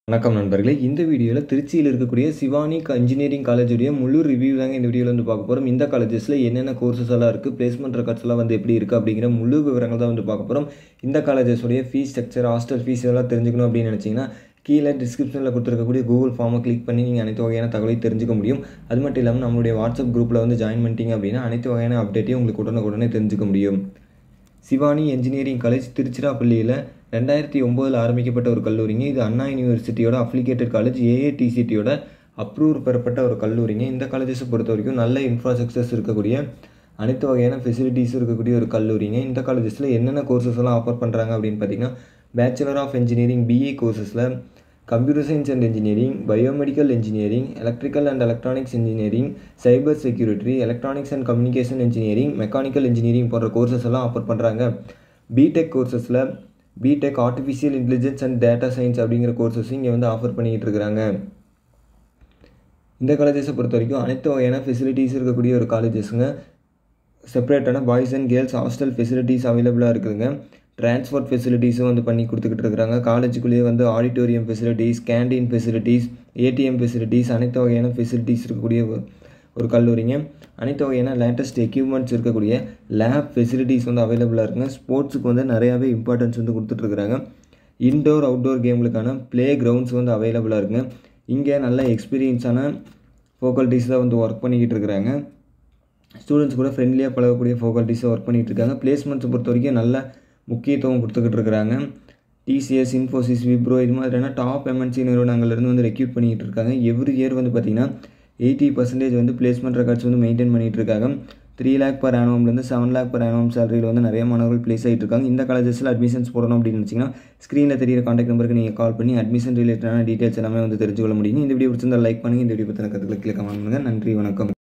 வணக்கம் நண்பர்களே இந்த வீடியோவில் திருச்சியில் இருக்கக்கூடிய சிவானி இன்ஜினியரிங் காலேஜுடைய முழு ரிவ்யூ தாங்க இந்த வீடியோவில் வந்து பார்க்க போகிறோம் இந்த காலேஜஸில் என்னென்ன கோர்சஸ் எல்லாம் இருக்குது பிளேஸ்மெண்ட் ரெக்கார்ட்ஸ் எல்லாம் வந்து எப்படி இருக்குது அப்படிங்கிற முழு விவரங்கள் தான் வந்து பார்க்க போகிறோம் இந்த காலேஜஸுடைய ஃபீஸ் ஸ்ட்ரக்சர் ஹாஸ்டல் ஃபீஸ் எல்லாம் தெரிஞ்சுக்கணும் அப்படின்னு நினச்சிங்கன்னா கீழே டிஸ்கிரிப்ஷனில் கொடுத்துருக்கக்கூடிய கூகுள் ஃபார்மை கிளிக் பண்ணி நீங்கள் அனைத்து வகையான தகவலை தெரிஞ்சுக்க முடியும் அது மட்டும் இல்லாமல் நம்மளுடைய வாட்ஸ்அப் குரூப்பில் வந்து ஜாயின் பண்ணிட்டீங்க அப்படின்னா அனைத்து வகையான அப்டேட்டையும் உங்களுக்கு உடனுக்குடனே தெரிஞ்சுக்க முடியும் சிவானி என்ஜினியரிங் காலேஜ் திருச்சிராப்பள்ளியில் ரெண்டாயிரத்தி ஒம்போதில் ஆரம்பிக்கப்பட்ட ஒரு கல்லூரிங்க இது அண்ணா யூனிவர்சிட்டியோட அஃப்ளிகேட்டட் காலேஜ் ஏஏடிசிட்டியோட அப்ரூவ் பெறப்பட்ட ஒரு கல்லூரிங்க இந்த காலேஜஸை பொறுத்த வரைக்கும் நல்ல இன்ஃப்ராஸ்ட்ரக்சர்ஸ் இருக்கக்கூடிய அனைத்து வகையான ஃபெசிலிட்டிஸ் இருக்கக்கூடிய ஒரு கல்லூரிங்க இந்த காலேஜஸில் என்னென்ன கோர்சஸ் எல்லாம் ஆஃபர் பண்ணுறாங்க அப்படின்னு பார்த்தீங்கன்னா பேச்சுலர் ஆஃப் இன்ஜினியரிங் பிஏ கோர்சஸில் computer science and engineering biomedical engineering electrical and electronics engineering cyber security electronics and communication engineering mechanical engineering போன்ற கோர்சஸ் எல்லாம் ஆஃபர் பண்ணுறாங்க பிடெக் கோர்சஸில் BTech artificial intelligence and data science அப்படிங்கிற கோர்சஸும் இங்கே வந்து offer பண்ணிக்கிட்டு இருக்கிறாங்க இந்த காலேஜஸை பொறுத்த வரைக்கும் அனைத்து வகையான ஃபெசிலிட்டிஸ் இருக்கக்கூடிய ஒரு காலேஜஸுங்க செப்பரேட்டான boys and girls hostel facilities அவைலபிளாக இருக்குதுங்க ட்ரான்ஸ்போர்ட் ஃபெசிலிட்டிஸும் வந்து பண்ணி கொடுத்துக்கிட்டு இருக்கிறாங்க காலேஜுக்குள்ளேயே வந்து auditorium facilities canteen facilities ATM facilities அனைத்து வகையான ஃபெசிலிட்டிஸ் இருக்கக்கூடிய ஒரு கல்லூரிங்க அனைத்து வகையான லேட்டஸ்ட் எக்யூப்மெண்ட்ஸ் இருக்கக்கூடிய லேப் ஃபெசிலிட்டிஸ் வந்து அவைலபிளாக இருக்குங்க ஸ்போர்ட்ஸுக்கு வந்து நிறையாவே இம்பார்ட்டன்ஸ் வந்து கொடுத்துட்ருக்குறாங்க இன்டோர் அவுட்டோர் கேம்களுக்கான ப்ளே கிரவுண்ட்ஸ் வந்து அவைலபிளாக இருக்குங்க இங்கே நல்ல எக்ஸ்பீரியன்ஸான ஃபோக்கல்ட்டிஸ் தான் வந்து ஒர்க் பண்ணிக்கிட்டு இருக்கிறாங்க ஸ்டூடெண்ட்ஸ் கூட ஃப்ரெண்ட்லியாக பழகக்கூடிய ஃபோக்கல்ட்டிஸை ஒர்க் பண்ணிகிட்டு இருக்காங்க பிளேஸ்மெண்ட்ஸை பொறுத்த வரைக்கும் நல்ல முக்கியத்துவம் கொடுத்துக்கிட்டு இருக்கிறாங்க டிசிஎஸ் இன்ஃபோசிஸ் விப்ரோ இது மாதிரியான டாப் எம்என்சி நிறுவனங்கள்லேருந்து வந்து ரெக்யூட் பண்ணிகிட்டு இருக்காங்க எவ்ரி இயர் வந்து பார்த்திங்கன்னா எயிட்டி பர்சன்டேஜ் வந்து பிளேஸ்மெண்ட் ரெக்கார்ட்ஸ் வந்து மெயின்டைன் பண்ணிகிட்டு இருக்காங்க த்ரீ லேக் பர் ஆனவம்லேருந்து செவன் லேக் பர் ஆனவம் சேலரியில் வந்து நிறைய மாணவர்கள் ப்ளேஸ் ஆகிட்டு இருக்காங்க இந்த காலேஜஸில் அட்மிஷன்ஸ் போடணும் அப்படின்னு நினச்சிங்கன்னா ஸ்க்ரீனில் தெரியிற காண்டாக்ட் நம்பருக்கு நீங்கள் கால் பண்ணி அட்மிஷன் ரிலேட்டடான டீட்டெயில்ஸ் எல்லாமே வந்து தெரிஞ்சுக்கொள்ள முடியும் இந்த வீடியோ பிடிச்சிருந்தால் லைக் பண்ணுங்கள் இந்த வீடியோ பற்றின கருத்துக்களை கிளிக் பண்ணுங்கள் நன்றி வணக்கம்